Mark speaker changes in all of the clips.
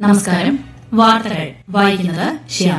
Speaker 1: നമസ്കാരം വാർത്തകൾ വായിക്കുന്നത് ശ്യാമ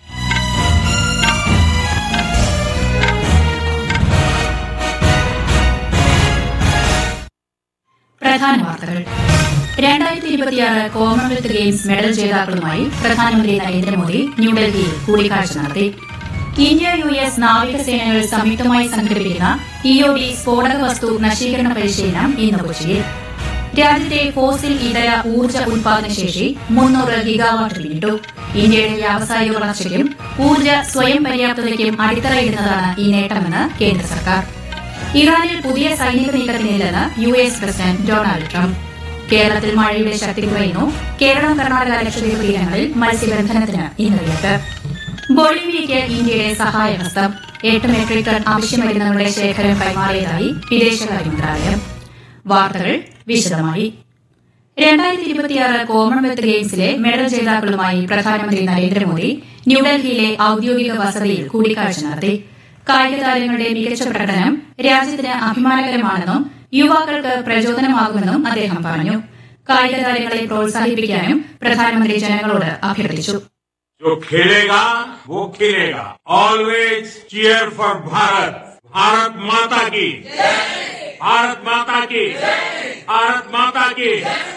Speaker 1: പ്രധാന വാർത്തകൾ രണ്ടായിരത്തി ഇരുപത്തിയാറ് കോമൺവെൽത്ത് ഗെയിംസ് മെഡൽ ജേതാക്കളുമായി പ്രധാനമന്ത്രി നരേന്ദ്രമോദി ന്യൂഡൽഹിയിൽ കൂടിക്കാഴ്ച നടത്തി ഇന്ത്യ യു എസ് നാവികസേനകൾ സംയുക്തമായി സംഘടിപ്പിക്കുന്ന ഇഒഡി സ്ഫോടക വസ്തു നശീകരണ പരിശീലനം ഇന്ന് കൊച്ചിയിൽ രാജ്യത്തെ ഫോസിൽ ഇതര ഊർജ്ജ ഉൽപാദന ശേഷി മുന്നൂറ് ഗിഗാവാട്ട് പിന്നിട്ടു ഇന്ത്യയുടെ വ്യാവസായിക വളർച്ചയ്ക്കും ഊർജ്ജ സ്വയം പര്യാപ്തതയ്ക്കും അടിത്തറയിടുന്നതാണ് ഈ നേട്ടമെന്ന് കേന്ദ്ര സർക്കാർ ഇറാനിൽ പുതിയ സൈനിക നീക്കത്തിനില്ലെന്ന് U S president Donald Trump കേരളത്തിൽ മഴയുടെ ശക്തി കുറയുന്നു കേരളം കർണാടക ലക്ഷദ്വീപ് തീരങ്ങളിൽ മത്സ്യബന്ധനത്തിന് ഇന്ന് വിലക്ക് ബൊളീവിയയ്ക്ക് ഇന്ത്യയുടെ സഹായഹസ്തം എട്ട് മെട്രിക് ടൺ ആവശ്യമരുന്നുകളുടെ ശേഖരം കൈമാറിയതായി വിദേശകാര്യ മന്ത്രാലയം വാർത്തകൾ വിശദമായി രണ്ടായിരത്തി ഇരുപത്തിയാറ് കോമൺവെൽത്ത് ഗെയിംസിലെ മെഡൽ ജേതാക്കളുമായി പ്രധാനമന്ത്രി നരേന്ദ്രമോദി ന്യൂഡൽഹിയിലെ ഔദ്യോഗിക വസതിയിൽ കൂടിക്കാഴ്ച നടത്തി കായിക താരങ്ങളുടെ മികച്ച പ്രകടനം രാജ്യത്തിന് അഭിമാനകരമാണെന്നും യുവാക്കൾക്ക് പ്രചോദനമാകുമെന്നും അദ്ദേഹം പറഞ്ഞു കായിക താരങ്ങളെ പ്രോത്സാഹിപ്പിക്കാനും പ്രധാനമന്ത്രി ജനങ്ങളോട് അഭ്യർത്ഥിച്ചു
Speaker 2: जो खेलेगा वो खिलेगा always cheer for Bharat Bharat Mata की भारत माता की भारत माता की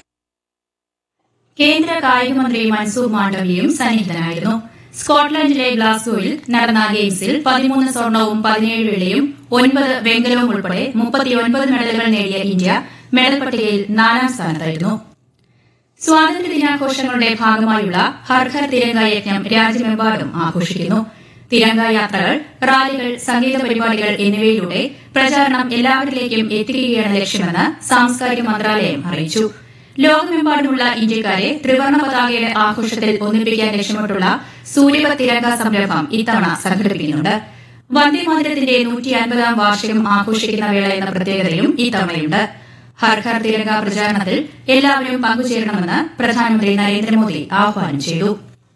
Speaker 1: കേന്ദ്ര കായിക മന്ത്രി മൻസൂർ മാണ്ഡവ്യയും സന്നിഹിതനായിരുന്നു സ്കോട്ട്ലൻഡിലെ ഗ്ലാസ്ഗോയിൽ നടന്ന ഗെയിംസിൽ പതിമൂന്ന് സ്വർണവും പതിനേഴ് വെള്ളിയും ഒൻപത് വെങ്കലവും ഉൾപ്പെടെ മുപ്പത്തിയൊൻപത് മെഡലുകൾ നേടിയ ഇന്ത്യ മെഡൽ പട്ടികയിൽ നാലാം സ്ഥാനത്തായിരുന്നു സ്വാതന്ത്ര്യ ദിനാഘോഷങ്ങളുടെ ഭാഗമായുള്ള ഹർ ഘർ തിരങ്ക യജ്ഞം രാജ്യമെമ്പാടും ആഘോഷിക്കുന്നു തിരങ്ക യാത്രകൾ റാലികൾ സംഗീത പരിപാടികൾ എന്നിവയിലൂടെ പ്രചാരണം എല്ലാവരിലേക്കും എത്തിക്കുകയാണ് ലക്ഷ്യമെന്ന് സാംസ്കാരിക മന്ത്രാലയം അറിയിച്ചു ലോകമെമ്പാടുമുള്ള ഇന്ത്യക്കാരെ ത്രിവർണ പതാകയുടെ ആഘോഷത്തിൽ ഒന്നിപ്പിക്കാൻ ലക്ഷ്യമിട്ടുള്ള സൂര്യവ തിരങ്ക സംരംഭം ഇത്തവണ സംഘടിപ്പിക്കുന്നുണ്ട് വന്ദേമാതരത്തിന്റെ നൂറ്റി അൻപതാം വാർഷികം ആഘോഷിക്കുന്ന വേള എന്ന പ്രത്യേകതയും ഇത്തവണയുണ്ട് ഹർ ഘർ തിരങ്ക പ്രചാരണത്തിൽ എല്ലാവരും പങ്കുചേരണമെന്ന് പ്രധാനമന്ത്രി നരേന്ദ്രമോദി ആഹ്വാനം ചെയ്തു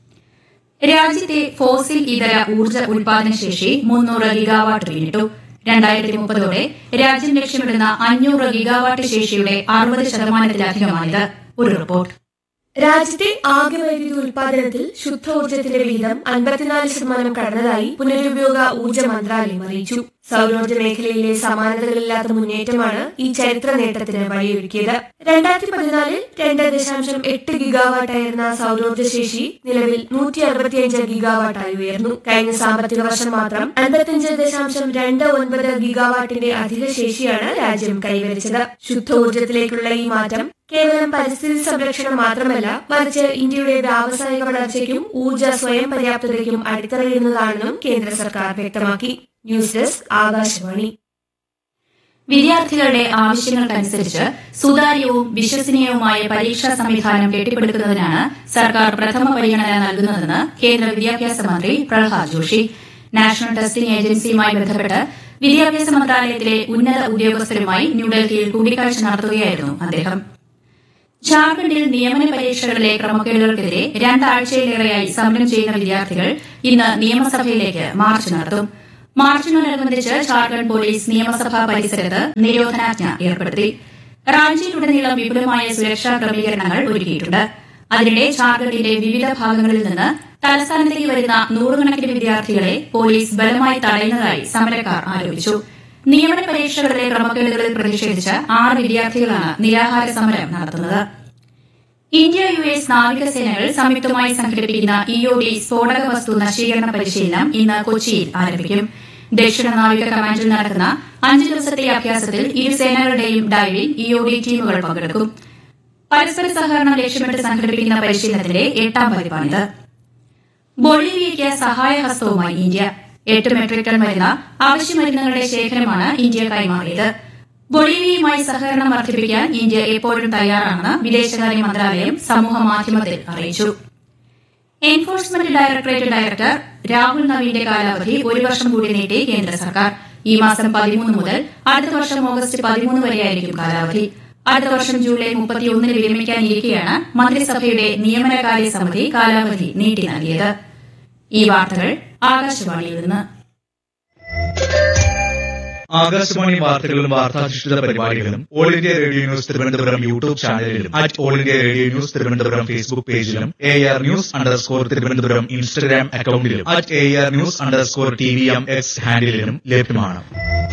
Speaker 1: രാജ്യത്തെ ഫോസിൽ ഇതര ഊർജ്ജ ഉൽപാദന ശേഷി മുന്നൂറ് ഗിഗാവാട്ട് പിന്നിട്ടു രണ്ടായിരത്തി മുപ്പതോടെ രാജ്യം ലക്ഷ്യമിടുന്ന അഞ്ഞൂറ് ഗിഗാവാട്ട് ശേഷിയുടെ അറുപത് ശതമാനത്തിലധികമാണിത് ഒരു റിപ്പോർട്ട്
Speaker 3: രാജ്യത്തെ ആകെ വൈദ്യുതി ഉൽപാദനത്തിൽ ശുദ്ധോർജ്ജത്തിന്റെ വിഹിതം അൻപത്തിനാല് ശതമാനം കടന്നതായി പുനരുപയോഗ ഊർജ്ജ മന്ത്രാലയം അറിയിച്ചു സൗരോർജ്ജ മേഖലയിലെ സമാനതകളില്ലാത്ത മുന്നേറ്റമാണ് ഈ ചരിത്ര നേട്ടത്തിന് വഴിയൊരുക്കിയത് രണ്ടായിരത്തി പതിനാലിൽ രണ്ട് ദശാംശം എട്ട് ഗിഗാവാട്ടായിരുന്ന സൗരോർജ്ജ ശേഷി നിലവിൽ നൂറ്റി അറുപത്തിയഞ്ച് ഗിഗാവാട്ടായി ഉയർന്നു കഴിഞ്ഞ സാമ്പത്തിക വർഷം മാത്രം അൻപത്തിയഞ്ച് ദശാംശം രണ്ട് ഒൻപത് ഗിഗാവാട്ടിന്റെ അധിക ശേഷിയാണ് രാജ്യം കൈവരിച്ചത് ശുദ്ധോർജ്ജത്തിലേക്കുള്ള ഈ മാറ്റം കേവലം പരിസ്ഥിതി സംരക്ഷണം മാത്രമല്ല മറിച്ച് ഇന്ത്യയുടെ വ്യാവസായിക വളർച്ചയ്ക്കും ഊർജ്ജ സ്വയം പര്യാപ്തതയ്ക്കും അടിത്തറയിടുന്നതാണെന്നും കേന്ദ്ര സർക്കാർ വ്യക്തമാക്കി ന്യൂസ് ഡെസ്ക് ആകാശവാണി
Speaker 1: വിദ്യാർത്ഥികളുടെ ആവശ്യങ്ങൾക്കനുസരിച്ച് സുതാര്യവും വിശ്വസനീയവുമായ പരീക്ഷാ സംവിധാനം കെട്ടിപ്പടുക്കുന്നതിനാണ് സർക്കാർ പ്രഥമ പരിഗണന നൽകുന്നതെന്ന് കേന്ദ്ര വിദ്യാഭ്യാസ മന്ത്രി പ്രഹ്ലാദ് ജോഷി നാഷണൽ ടെസ്റ്റിംഗ് ഏജൻസിയുമായി ബന്ധപ്പെട്ട് വിദ്യാഭ്യാസ മന്ത്രാലയത്തിലെ ഉന്നത ഉദ്യോഗസ്ഥരുമായി ന്യൂഡൽഹിയിൽ കൂടിക്കാഴ്ച നടത്തുകയായിരുന്നു അദ്ദേഹം ജാർഖണ്ഡിൽ നിയമന പരീക്ഷകളിലെ ക്രമക്കേടുകൾക്കെതിരെ രണ്ടാഴ്ചയിലേറെയായി സമരം ചെയ്യുന്ന വിദ്യാർത്ഥികൾ ഇന്ന് നിയമസഭയിലേക്ക് മാർച്ച് നടത്തും മാർച്ചിനോടനുബന്ധിച്ച് ജാർഖണ്ഡ് പോലീസ് നിയമസഭാ പരിസരത്ത് നിരോധനാജ്ഞ ഏർപ്പെടുത്തി റാഞ്ചിയിലുടനീളം വിപുലമായ സുരക്ഷാ ക്രമീകരണങ്ങൾ ഒരുക്കിയിട്ടുണ്ട് അതിനിടെ ജാർഖണ്ഡിന്റെ വിവിധ ഭാഗങ്ങളിൽ നിന്ന് തലസ്ഥാനത്തേക്ക് വരുന്ന നൂറുകണക്കിന് വിദ്യാർത്ഥികളെ പോലീസ് ബലമായി തടയുന്നതായി സമരക്കാർ ആരോപിച്ചു നിയമന പരീക്ഷകളിലെ ക്രമക്കേടുകളിൽ പ്രതിഷേധിച്ച് ആറ് വിദ്യാർത്ഥികളാണ് നിരാഹാര സമരം നടത്തുന്നത് ഇന്ത്യ യു എസ് നാവികസേനകൾ സംയുക്തമായി സംഘടിപ്പിക്കുന്ന ഇഒഡി സ്ഫോടക വസ്തു നശീകരണ പരിശീലനം ഇന്ന് കൊച്ചിയിൽ ആരംഭിക്കും ദക്ഷിണ നാവിക കമാൻഡിൽ നടക്കുന്ന അഞ്ച് ദിവസത്തെ അഭ്യാസത്തിൽ ഇരു സേനകളുടെയും ഡൈവിംഗ് ഇഒഡി ടീമുകൾ പങ്കെടുക്കും പരസ്പര സഹകരണം ലക്ഷ്യമിട്ട് സംഘടിപ്പിക്കുന്ന പരിശീലനത്തിന്റെ എട്ടാം പതിപ്പാണിത് ബൊളീവിയയ്ക്ക് സഹായഹസ്തവുമായി ഇന്ത്യ എട്ട് മെട്രിക് ടൺ വരുന്ന അവശ്യമരുന്നുകളുടെ ശേഖരമാണ് ഇന്ത്യ കൈമാറിയത് ബൊളീവിയയുമായി സഹകരണം വർദ്ധിപ്പിക്കാൻ ഇന്ത്യ എപ്പോഴും തയ്യാറാണെന്ന് വിദേശകാര്യ മന്ത്രാലയം സമൂഹ മാധ്യമത്തിൽ അറിയിച്ചു എൻഫോഴ്സ്മെന്റ് ഡയറക്ടറേറ്റ് ഡയറക്ടർ രാഹുൽ നവീന്റെ കാലാവധി ഒരു വർഷം കൂടി നീട്ടി കേന്ദ്ര സർക്കാർ ഈ മാസം പതിമൂന്ന് മുതൽ അടുത്ത വർഷം ഓഗസ്റ്റ് പതിമൂന്ന് വരെയായിരിക്കും കാലാവധി അടുത്ത വർഷം ജൂലൈ മുപ്പത്തിയൊന്നിന് വിരമിക്കാനിരിക്കെയാണ് മന്ത്രിസഭയുടെ നിയമനകാര്യ സമിതി കാലാവധി നീട്ടി നൽകിയത് ഈ വാർത്തകൾ ആകാശവാണിയിൽ നിന്ന്
Speaker 4: ആകാശവാണി വാർത്തകളും വാർത്താധിഷ്ഠിത പരിപാടികളും all India radio news Thiruvananthapuram YouTube ചാനലിലും at all India radio news Thiruvananthapuram Facebook പേജിലും A R news underscore Thiruvananthapuram Instagram അക്കൌണ്ടിലും at A R news underscore T V M X ഹാൻഡിലും ലഭ്യമാണ്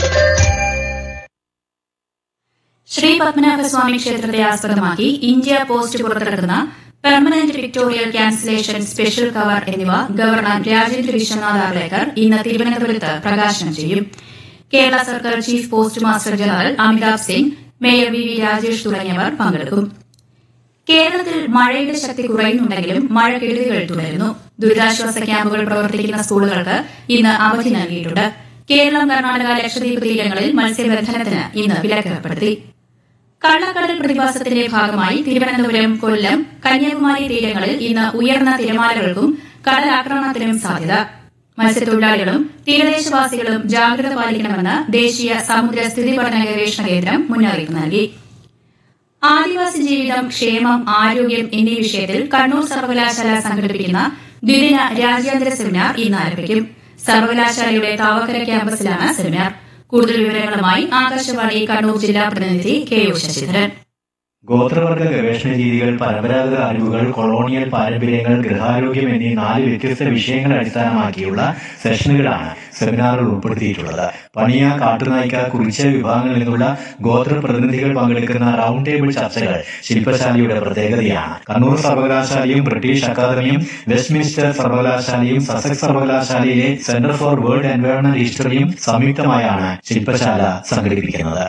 Speaker 1: ശ്രീ പത്മനാഭസ്വാമി ക്ഷേത്രത്തെ ആസ്പദമാക്കി ഇന്ത്യ പോസ്റ്റ് പുറത്തിറക്കുന്ന permanent pictorial cancellation special cover എന്നിവ governor Rajendra Vishwanath Arlekar ഇന്ന് തിരുവനന്തപുരത്ത് പ്രകാശനം ചെയ്യും കേരള സർക്കാർ chief post master general Amitabh Singh mayor V V Rajesh തുടങ്ങിയവർ പങ്കെടുക്കും കേരളത്തിൽ മഴയുടെ ശക്തി കുറയുന്നുണ്ടെങ്കിലും മഴ കെടുതികൾ തുടരുന്നു ദുരിതാശ്വാസ ക്യാമ്പുകൾ പ്രവർത്തിക്കുന്ന സ്കൂളുകൾക്ക് ഇന്ന് അവധി നൽകിയിട്ടുണ്ട് കേരളം കർണാടക ലക്ഷദ്വീപ് തീരങ്ങളിൽ മത്സ്യബന്ധനത്തിന് ഇന്ന് വിലക്കേർപ്പെടുത്തി കള്ളക്കടൽ പ്രതിഭാസത്തിന്റെ ഭാഗമായി തിരുവനന്തപുരം കൊല്ലം കന്യാകുമാരി തീരങ്ങളിൽ ഇന്ന് ഉയർന്ന തിരമാലകൾക്കും കടലാക്രമണത്തിനും സാധ്യത മത്സ്യത്തൊഴിലാളികളും തീരദേശവാസികളും ജാഗ്രത പാലിക്കണമെന്ന് ദേശീയ സമുദ്ര സ്ഥിതി പഠന ഗവേഷണ കേന്ദ്രം മുന്നറിയിപ്പ് നൽകി ആദിവാസി ജീവിതം ക്ഷേമം ആരോഗ്യം എന്നീ വിഷയത്തിൽ കണ്ണൂർ സർവകലാശാല സംഘടിപ്പിക്കുന്ന ദ്വിദിന രാജ്യാന്തര സെമിനാർ ഇന്ന് ആരംഭിക്കും സർവകലാശാലയുടെ താവക്കര ക്യാമ്പസിലാണ് സെമിനാർ കൂടുതൽ വിവരങ്ങളുമായി ആകാശവാണി കണ്ണൂർ ജില്ലാ പ്രതിനിധി കെ ഒ ശശിധരൻ
Speaker 5: ഗോത്രവർഗ ഗവേഷണ രീതികൾ പരമ്പരാഗത അറിവുകൾ കൊളോണിയൽ പാരമ്പര്യങ്ങൾ ഗൃഹാരോഗ്യം എന്നീ നാല് വ്യത്യസ്ത വിഷയങ്ങളെ അടിസ്ഥാനമാക്കിയുള്ള സെഷനുകളാണ് സെമിനാറിൽ ഉൾപ്പെടുത്തിയിട്ടുള്ളത് പണിയ കാട്ടുനായ്ക്ക കുറിച്ച വിഭാഗങ്ങളിൽ നിന്നുള്ള ഗോത്ര പ്രതിനിധികൾ പങ്കെടുക്കുന്ന റൗണ്ട് ടേബിൾ ചർച്ചകൾ ശില്പശാലയുടെ പ്രത്യേകതയാണ് കണ്ണൂർ സർവകലാശാലയും ബ്രിട്ടീഷ് അക്കാദമിയും വെസ്റ്റ്മിൻസ്റ്റർ സർവകലാശാലയും സസെക്സ് സർവകലാശാലയിലെ സെന്റർ ഫോർ വേൾഡ് എൻവയോൺമെന്റ് ഹിസ്റ്ററിയും സംയുക്തമായാണ് ശില്പശാല സംഘടിപ്പിക്കുന്നത്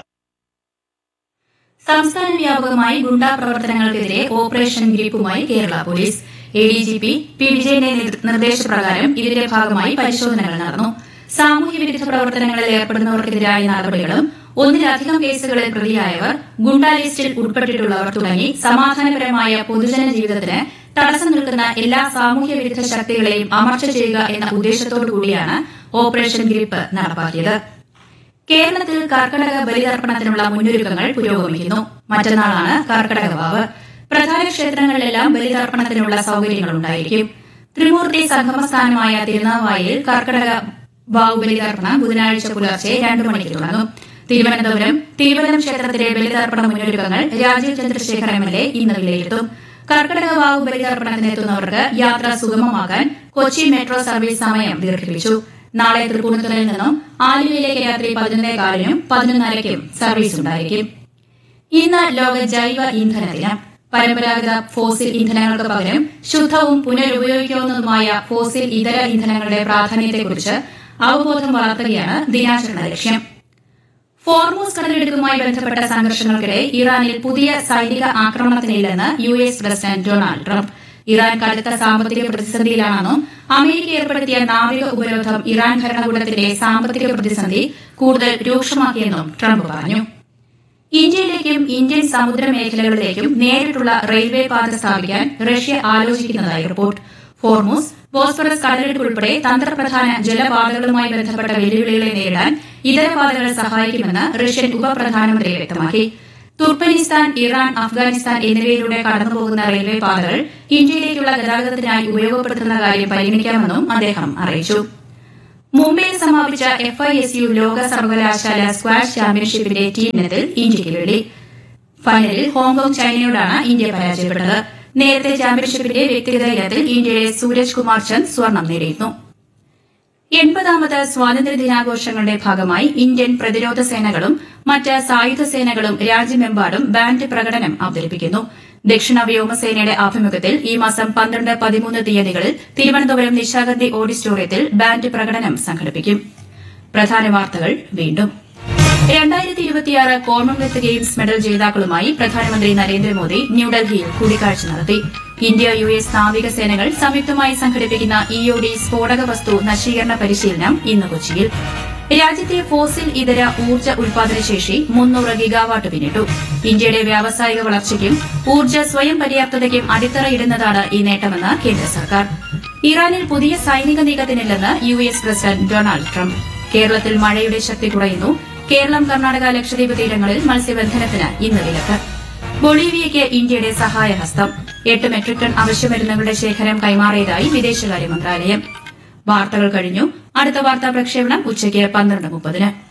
Speaker 1: സംസ്ഥാന വ്യാപകമായി ഗുണ്ടാ പ്രവർത്തനങ്ങൾക്കെതിരെ ഓപ്പറേഷൻ ഗ്രിപ്പുമായി Kerala police A D G P P വിജയന്റെ നിർ- നിർദ്ദേശപ്രകാരം ഇതിന്റെ ഭാഗമായി പരിശോധനകൾ നടന്നു സാമൂഹ്യ വിരുദ്ധ പ്രവർത്തനങ്ങളിൽ ഏർപ്പെടുന്നവർക്കെതിരായ നടപടികളും ഒന്നിലധികം കേസുകളിൽ പ്രതിയായവർ ഗുണ്ടാ ലിസ്റ്റിൽ ഉൾപ്പെട്ടിട്ടുള്ളവർ തുടങ്ങി സമാധാനപരമായ പൊതുജന ജീവിതത്തിന് തടസ്സം നിൽക്കുന്ന എല്ലാ സാമൂഹ്യ വിരുദ്ധ ശക്തികളെയും അമർച്ച ചെയ്യുക എന്ന ഉദ്ദേശത്തോടു കൂടിയാണ് ഓപ്പറേഷൻ ഗ്രിപ്പ് നടപ്പാക്കിയത് കേരളത്തിൽ കർക്കടക ബലിതർപ്പണത്തിനുള്ള മുന്നൊരുക്കങ്ങൾ പുരോഗമിക്കുന്നു മറ്റന്നാളാണ് കർക്കടക വാവ് പ്രധാന ക്ഷേത്രങ്ങളിലെല്ലാം ബലിതർപ്പണത്തിനുള്ള സൌകര്യങ്ങൾ ഉണ്ടായിരിക്കും ത്രിമൂർത്തി സംഗമസ്ഥാനമായ തിരുനാവായിൽ കർക്കടക വാവ് ബലിതർപ്പണം ബുധനാഴ്ച പുലർച്ചെ രണ്ടു മണിക്ക് തുടങ്ങും തിരുവനന്തപുരം തിരുവല്ലം ക്ഷേത്രത്തിലെ ബലിതർപ്പണ മുന്നൊരുക്കങ്ങൾ Rajeev Chandrasekhar M L A ഇന്ന് വിലയിരുത്തും കർക്കടക വാവ് ബലിതർപ്പണത്തിനെത്തുന്നവർക്ക് യാത്ര സുഗമമാക്കാൻ കൊച്ചി മെട്രോ സർവീസ് സമയം ദീർഘിപ്പിച്ചു നാളെ തൃപ്പൂണിത്തുറയിൽ നിന്നും ആലുവയിലേക്ക് രാത്രി പതിനൊന്നേ കാലിനും പതിനൊന്നരയ്ക്കും സർവീസ് ഉണ്ടായിരിക്കും ഇന്ന് ലോക ജൈവ ഇന്ധന ദിനം പരമ്പരാഗത ഫോസിൽ ഇന്ധനങ്ങൾക്ക് പകരം ശുദ്ധവും പുനരുപയോഗിക്കാവുന്നതുമായ ഫോസിൽ ഇതര ഇന്ധനങ്ങളുടെ പ്രാധാന്യത്തെക്കുറിച്ച് അവബോധം വളർത്തുകയാണ് ദിനാചരണ ലക്ഷ്യം ഫോർമോസ് കടലെടുപ്പുമായി ബന്ധപ്പെട്ട സംഘർഷങ്ങൾക്കിടെ ഇറാനിൽ പുതിയ സൈനിക ആക്രമണത്തിനില്ലെന്ന് U S president Donald Trump Iran കടുത്ത സാമ്പത്തിക പ്രതിസന്ധിയിലാണെന്നും അമേരിക്ക ഏർപ്പെടുത്തിയ നാവിക ഉപരോധം ഇറാൻ ഭരണകൂടത്തിന്റെ സാമ്പത്തിക പ്രതിസന്ധി കൂടുതൽ രൂക്ഷമാക്കിയെന്നും ട്രംപ് പറഞ്ഞു ഇന്ത്യയിലേക്കും ഇന്ത്യൻ സമുദ്ര മേഖലകളിലേക്കും നേരിട്ടുള്ള റെയിൽവേ പാത സ്ഥാപിക്കാൻ റഷ്യ ആലോചിക്കുന്നതായി റിപ്പോർട്ട് ഫോർമോസ് ബോസ്ഫറസ് കടലെടുപ്പ് ഉൾപ്പെടെ തന്ത്രപ്രധാന ജലപാതകളുമായി ബന്ധപ്പെട്ട വെല്ലുവിളികളെ നേരിടാൻ ഇതര പാതകൾ സഹായിക്കുമെന്ന് റഷ്യൻ ഉപപ്രധാനമന്ത്രി വ്യക്തമാക്കി തുർക്കനിസ്ഥാൻ ഇറാൻ അഫ്ഗാനിസ്ഥാൻ എന്നിവയിലൂടെ കടന്നുപോകുന്ന റെയിൽവേ പാതകൾ ഇന്ത്യയിലേക്കുള്ള ഗതാഗതത്തിനായി ഉപയോഗപ്പെടുത്തുന്ന കാര്യം പരിഗണിക്കാമെന്നും അദ്ദേഹം അറിയിച്ചു മുംബൈയിൽ സമാപിച്ച എഫ് ഐ എസ് യു ലോക സർവകലാശാല സ്ക്വാഷ് ചാമ്പ്യൻഷിപ്പിന്റെ ടീമിനത്തിൽ ഇന്ത്യയ്ക്ക് വെള്ളി ഫൈനലിൽ ഹോങ്കോങ് ചൈനയോടാണ് ഇന്ത്യ പരാജയപ്പെട്ടത് നേരത്തെ ചാമ്പ്യൻഷിപ്പിന്റെ വ്യക്തിഗത ഇനത്തിൽ ഇന്ത്യയുടെ സൂരജ് കുമാർ ചന്ദ് സ്വർണം നേടിയിരുന്നു എൺപതാമത് സ്വാതന്ത്ര്യ ദിനാഘോഷങ്ങളുടെ ഭാഗമായി ഇന്ത്യൻ പ്രതിരോധ സേനകളും മറ്റ് സായുധ സേനകളും രാജ്യമെമ്പാടും ബാൻഡ് പ്രകടനം അവതരിപ്പിക്കുന്നു ദക്ഷിണ വ്യോമസേനയുടെ ആഭിമുഖ്യത്തിൽ ഈ മാസം പന്ത്രണ്ട് പതിമൂന്ന് തീയതികളിൽ തിരുവനന്തപുരം നിശാഗന്ധി ഓഡിറ്റോറിയത്തിൽ ബാൻഡ് പ്രകടനം സംഘടിപ്പിക്കും പ്രധാന വാർത്തകൾ വീണ്ടും രണ്ടായിരത്തി ഇരുപത്തിയാറ് കോമൺവെൽത്ത് ഗെയിംസ് മെഡൽ ജേതാക്കളുമായി പ്രധാനമന്ത്രി നരേന്ദ്രമോദി ന്യൂഡൽഹിയിൽ കൂടിക്കാഴ്ച നടത്തി ഇന്ത്യ യു എസ് നാവികസേനകൾ സംയുക്തമായി സംഘടിപ്പിക്കുന്ന ഇഒഡി സ്ഫോടക വസ്തു നശീകരണ പരിശീലനം ഇന്ന് കൊച്ചിയിൽ രാജ്യത്തെ ഫോസിൽ ഇതര ഊർജ്ജ ഉൽപാദനശേഷി മുന്നൂറ് ഗിഗാവാട്ട് പിന്നിട്ടു ഇന്ത്യയുടെ വ്യാവസായിക വളർച്ചയ്ക്കും ഊർജ്ജ സ്വയം പര്യാപ്തതയ്ക്കും അടിത്തറയിടുന്നതാണ് ഈ നേട്ടമെന്ന് കേന്ദ്ര സർക്കാർ ഇറാനിൽ പുതിയ സൈനിക നീക്കത്തിനില്ലെന്ന് U S president Donald Trump കേരളത്തിൽ മഴയുടെ ശക്തി കുറയുന്നു കേരളം കർണാടക ലക്ഷദ്വീപ് തീരങ്ങളിൽ മത്സ്യബന്ധനത്തിന് ഇന്ന് വിലക്ക് ബൊളീവിയയ്ക്ക് ഇന്ത്യയുടെ സഹായഹസ്തം എട്ട് മെട്രിക് ടൺ അവശ്യമരുന്നുകളുടെ ശേഖരം കൈമാറിയതായി വിദേശകാര്യ മന്ത്രാലയം വാർത്തകൾ കഴിഞ്ഞു അടുത്ത വാർത്താ പ്രക്ഷേപണം ഉച്ചയ്ക്ക് പന്ത്രണ്ട് മുപ്പതിന്